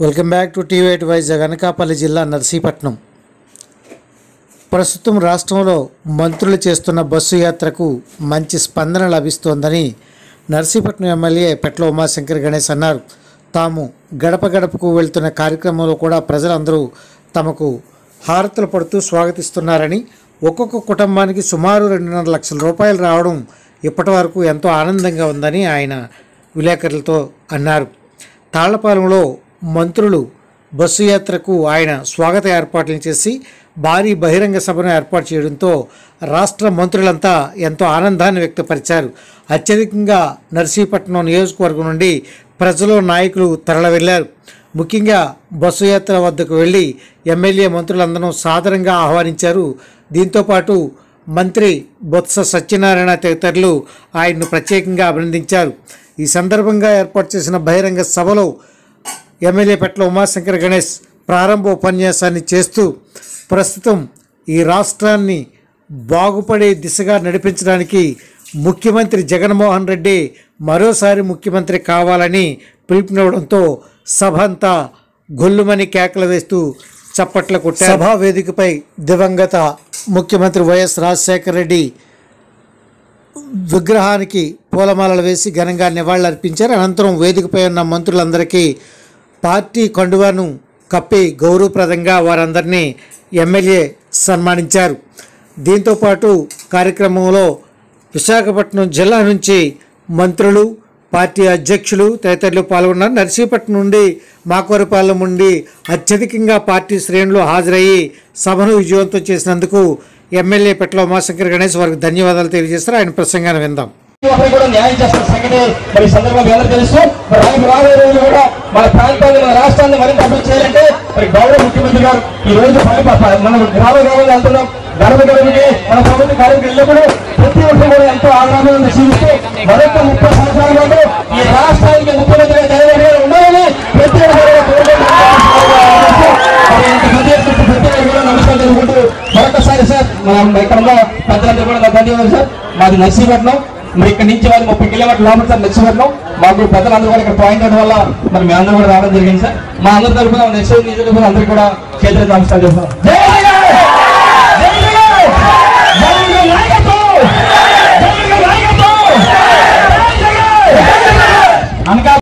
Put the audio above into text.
Welcome back to TV eight Vizag Anakapalli జిల్లా నర్సీపట్నం ప్రస్తుతం రాష్ట్రంలో మంత్రులు చేస్తున్న బస్సు యాత్రకు మంచి స్పందన లభిస్తోందని నర్సీపట్నం ఎమ్మెల్యే పెట్ల ఉమాశంకర్ గణేష్ అన్నారు తాము గడప గడపకు వెళ్తున్న కార్యక్రమంలో కూడా ప్రజలందరూ తమకు హారతులు పడుతూ స్వాగతిస్తున్నారని ఒక్కొక్క కుటుంబానికి సుమారు రెండున్నర లక్షల రూపాయలు రావడం ఇప్పటి వరకు ఎంతో ఆనందంగా ఉందని ఆయన విలేకరులతో అన్నారు తాళ్లపాలెంలో మంత్రులు బస్సు యాత్రకు ఆయన స్వాగత ఏర్పాట్లను చేసి భారీ బహిరంగ సభను ఏర్పాటు చేయడంతో రాష్ట్ర మంత్రులంతా ఎంతో ఆనందాన్ని వ్యక్తపరిచారు అత్యధికంగా నర్సీపట్నం నియోజకవర్గం నుండి ప్రజలు నాయకులు తరలివెళ్లారు ముఖ్యంగా బస్సు యాత్ర వద్దకు వెళ్ళి ఎమ్మెల్యే మంత్రులందరూ సాదరంగా ఆహ్వానించారు దీంతోపాటు మంత్రి బొత్స సత్యనారాయణ తదితరులు ఆయన్ను ప్రత్యేకంగా అభినందించారు ఈ సందర్భంగా ఏర్పాటు చేసిన బహిరంగ సభలో ఎమ్మెల్యే పెట్ల ఉమాశంకర్ గణేష్ ప్రారంభ ఉపన్యాసాన్ని చేస్తూ ప్రస్తుతం ఈ రాష్ట్రాన్ని బాగుపడే దిశగా నడిపించడానికి ముఖ్యమంత్రి జగన్మోహన్ రెడ్డి మరోసారి ముఖ్యమంత్రి కావాలని పిలుపునివ్వడంతో సభ అంతా గొల్లుమని కేకలు వేస్తూ చప్పట్ల కొట్టారు సభా వేదికపై దివంగత ముఖ్యమంత్రి వైఎస్ రాజశేఖర రెడ్డి విగ్రహానికి పూలమాలలు వేసి ఘనంగా నివాళులర్పించారు అనంతరం వేదికపై ఉన్న మంత్రులందరికీ పార్టీ కండువాను కప్పి గౌరవప్రదంగా వారందరినీ ఎమ్మెల్యే సన్మానించారు దీంతోపాటు కార్యక్రమంలో విశాఖపట్నం జిల్లా నుంచి మంత్రులు పార్టీ అధ్యక్షులు తదితరులు పాల్గొన్నారు నర్సీపట్నం నుండి మాకోరపాలెం నుండి అత్యధికంగా పార్టీ శ్రేణులు హాజరయ్యి సభను విజయవంతం చేసినందుకు ఎమ్మెల్యే పెట్ల ఉమాశంకర్ గణేష్ వారికి ధన్యవాదాలు తెలియజేస్తారు ఆయన ప్రసంగాన్ని విందాం ఒకరికి కూడా న్యాయం చేస్తున్న సంగతి మరి ఈ సందర్భంగా అందరూ తెలుసు మరి రేపు రాబోయే రోజులు కూడా మన ప్రాంతాన్ని మన రాష్ట్రాన్ని మరింత అభివృద్ధి చేయాలంటే మరి గౌరవ ముఖ్యమంత్రి గారు ఈ రోజు పని ప- మనం గ్రామ గ్రామాలు వెళ్తున్నాం గడప గడపకి మన ప్రభుత్వ కార్యక్రమం వెళ్ళినప్పుడు ప్రతి ఒక్కరు కూడా ఎంతో ఆగ్రహం నశిస్తూ మరొక ముప్పై సంవత్సరాల పాటు ఈ రాష్ట్రానికి ముఖ్యమంత్రిగా జగన్ గారు ఉండాలని ప్రతి ఒక్కరు కూడా కోరుకుంటున్నారు. మరి ఇంత పెద్ద ఎత్తున ప్రతి ఒక్కరు కూడా నమస్కారం తెలుపుకుంటూ మరొకసారి సార్ మన ఇక్కడ ఉన్న పెద్దలందరూ కూడా నా ధన్యవాదాలు సార్ మాది నర్సీపట్నం మరి ఇక్కడ నుంచి వాళ్ళు ముప్పై కిలోమీటర్ లోపల సార్ నర్సీపట్నం మాకు పెద్దలందరూ కూడా ఇక్కడ పాయింట్ అవడం వల్ల మరి మీ అందరూ కూడా రావడం జరిగింది సార్ మా అందరి తరఫున నెక్స్ట్ నియోజకవర్గం అందరికీ కూడా చేతులు నమస్కారం చేస్తాం జై జగన్! జై జగన్! జగన్ గారి నాయకత్వం! జగన్ గారి నాయకత్వం! జై జగన్! అనగా